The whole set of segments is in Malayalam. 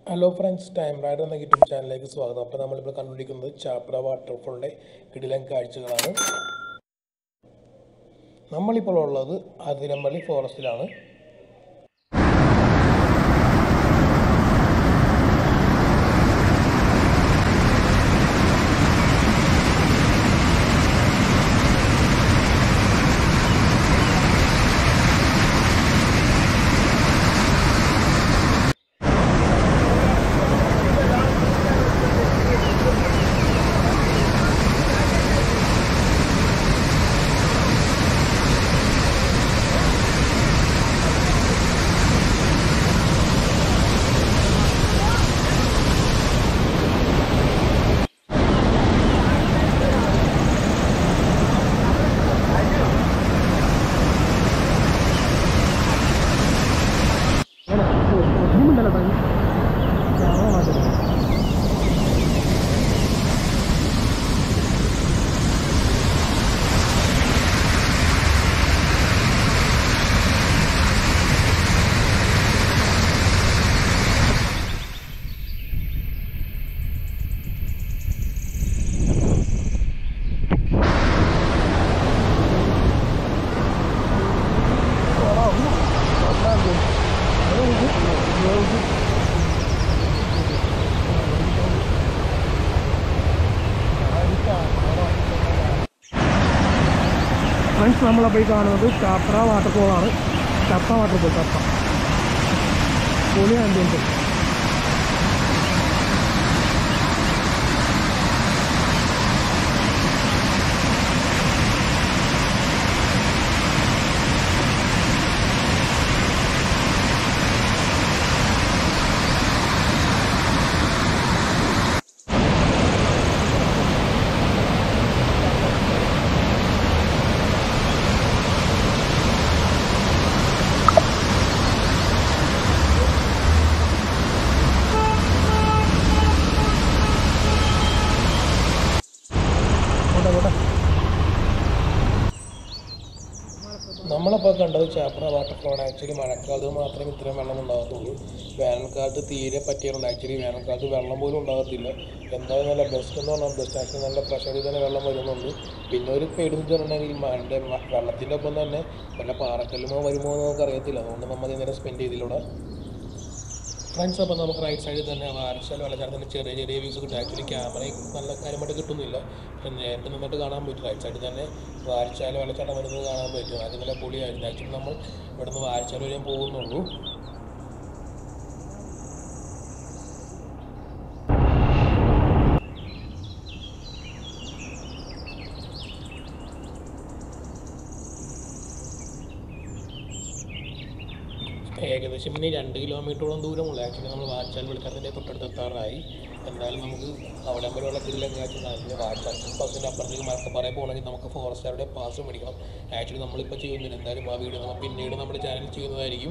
ഹലോ ഫ്രണ്ട്സ് ടൈം റൈഡർ എന്ന യൂട്യൂബ് ചാനലിലേക്ക് സ്വാഗതം അപ്പോൾ നമ്മളിപ്പോൾ കണ്ടുപിടിക്കുന്നത് ചാപ്ര വാട്ടർഫോളിൻ്റെ കിടിലൻ കാഴ്ചകളാണ് നമ്മളിപ്പോൾ ഉള്ളത് അതിരമ്പള്ളി ഫോറസ്റ്റിലാണ് ഫ്രണ്ട്സ് നമ്മളപ്പോൾ ഈ കാണുന്നത് ചാപ്ര വാട്ടർഫോളാണ് ചപ്പ വാട്ടർഫോൾ ചപ്പ പൊളി ആംബിയൻസ് പോട്ടെ പോട്ടെ നമ്മളപ്പോൾ കണ്ടത് ചാപ്ര വാട്ടർഫോളാണ് ആക്ച്വലി മഴക്കാലത്ത് മാത്രമേ ഇത്രയും വെള്ളം ഉണ്ടാകത്തുള്ളൂ വേനൽക്കാലത്ത് തീരെ പറ്റിയിട്ടുണ്ട് ആക്ച്വലി വേനൽക്കാലത്ത് വെള്ളം പോലും ഉണ്ടാകത്തില്ല എന്തായാലും നല്ല ബെസ്റ്റ് എന്ന് പറഞ്ഞാൽ ബെസ്റ്റ് ആക്ച്വലി നല്ല പ്രഷറിൽ തന്നെ വെള്ളം വരുന്നുണ്ട് പിന്നെ ഒരു പേടി എന്ന് പറഞ്ഞിട്ടുണ്ടെങ്കിൽ മഴൻ്റെ വെള്ളത്തിൻ്റെ ഒപ്പം തന്നെ വല്ല പാറക്കല്ലുമോ വരുമോ എന്ന് നമുക്ക് അറിയത്തില്ല അതുകൊണ്ട് നമ്മൾ നേരം സ്പെൻഡ് ചെയ്തിലൂടെ ഫ്രണ്ട്സ് അപ്പോൾ നമുക്ക് റൈറ്റ് സൈഡിൽ തന്നെ വാരച്ചാൽ വെള്ളച്ചാട്ടത്തിൻ്റെ ചെറിയ ചെറിയ വ്യൂസ് കിട്ടും ആക്ച്വലി ക്യാമറയും നല്ല കാര്യമായിട്ട് കിട്ടുന്നില്ല പക്ഷെ നേരിട്ട് നിന്നിട്ട് കാണാൻ പറ്റും റൈറ്റ് സൈഡിൽ തന്നെ വാരച്ചാൽ വെള്ളച്ചാട്ടം വരുന്നത് കാണാൻ പറ്റും അത് നല്ല പൊളിയായിരുന്നു ആക്ച്വലി നമ്മൾ ഇവിടെ നിന്ന് വാരച്ചാൽ വരെയും പോകുന്നുള്ളൂ ഏകദേശം ഇനി രണ്ട് കിലോമീറ്ററോളം ദൂരമുള്ളൂ ആക്ച്വലി നമ്മൾ വാച്ചാൽ വെളിച്ചത്തിൻ്റെ തൊട്ടടുത്ത് എത്താറായി എന്തായാലും നമുക്ക് അവിടെ വരെയുള്ള കിടിലൊക്കെ ആക്ച്വലി വാച്ചാൽ ബസ്സിൻ്റെ അപ്പുറത്തേക്ക് മറക്കപ്പാറ പോകണമെങ്കിൽ നമുക്ക് ഫോറസ്റ്റുകാരുടെ പാസ് മേടിക്കണം ആക്ച്വലി നമ്മളിപ്പോൾ ചെയ്യുന്നില്ല എന്തായാലും ആ വീഡിയോ നമ്മൾ പിന്നീട് നമ്മുടെ ചാനൽ ചെയ്യുന്നതായിരിക്കും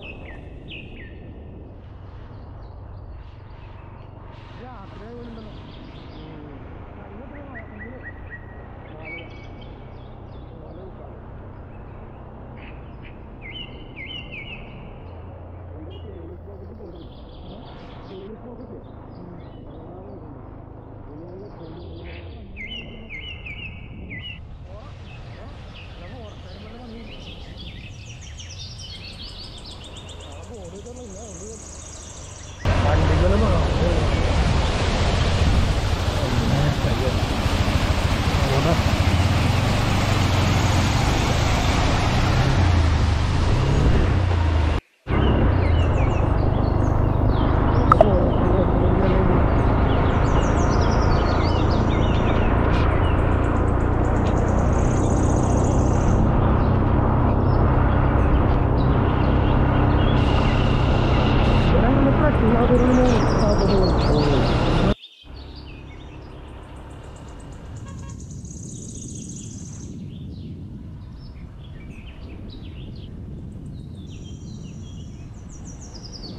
വണ്ടികളും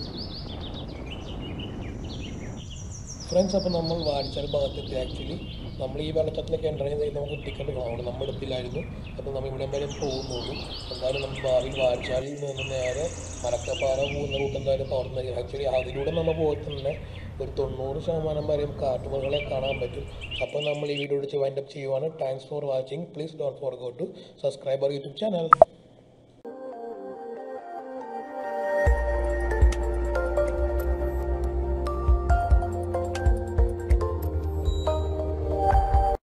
ഫ്രണ്ട്സ് അപ്പോൾ നമ്മൾ വാടിച്ചാൽ ഭാഗത്തെത്തി ആക്ച്വലി നമ്മൾ ഈ വെള്ളച്ചാട്ടത്തിലേക്ക് എൻ്റർ ചെയ്ത് നമുക്ക് ടിക്കറ്റ് എടുക്കണം അവിടെ നമ്മൾ എടുത്തില്ലായിരുന്നു അപ്പോൾ നമ്മൾ ഇവിടെ വരെ പോകുന്നുള്ളൂ എന്തായാലും നമ്മൾ ഭാവിയിൽ വാഴച്ചാലിൽ നിന്ന് നേരെ മലക്കപ്പാറ പോകുന്ന റൂട്ട് എന്തായാലും തുറന്ന് ആക്ച്വലി അതിലൂടെ നമ്മൾ പോയിട്ടുണ്ടെ ഒരു തൊണ്ണൂറ് ശതമാനം വരെയും കാട്ടുമൃഗങ്ങളെ കാണാൻ പറ്റും അപ്പോൾ നമ്മൾ ഈ വീഡിയോ വെച്ച് വൈൻഡപ്പ് ചെയ്യുവാണ് thanks for watching please don't forget to subscribe our YouTube channel